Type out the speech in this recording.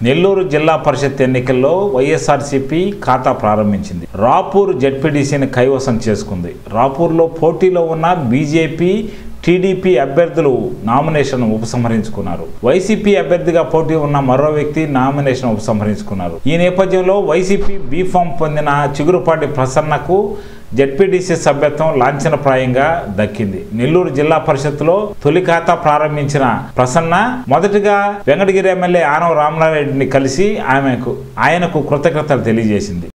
నెల్లూరు జిల్లా పరిషత్ ఎన్నికల్లో వైఎస్ఆర్సీపీ ఖాతా ప్రారంభించింది రాపూర్ జెడ్పీటీసీని కైవసం చేసుకుంది రాపూర్లో పోటీలో ఉన్న బీజేపీ టీడీపీ అభ్యర్థులు నామినేషన్ ఉపసంహరించుకున్నారు వైసీపీ అభ్యర్థిగా పోటీ ఉన్న మరో వ్యక్తి నామినేషన్ ఉపసంహరించుకున్నారు ఈ నేపథ్యంలో వైసీపీ బీఫామ్ పొందిన చిగురుపాటి ప్రసన్నకు జెడ్పీటీసీ సభ్యత్వం లాంఛనప్రాయంగా దక్కింది నెల్లూరు జిల్లా పరిషత్తులో తొలి ఖాతా ప్రారంభించిన ప్రసన్న మొదటగా వెంకటగిరి ఎమ్మెల్యే ఆనవ రామనారెడ్డిని కలిసి ఆమెకు ఆయనకు కృతజ్ఞతలు తెలియజేసింది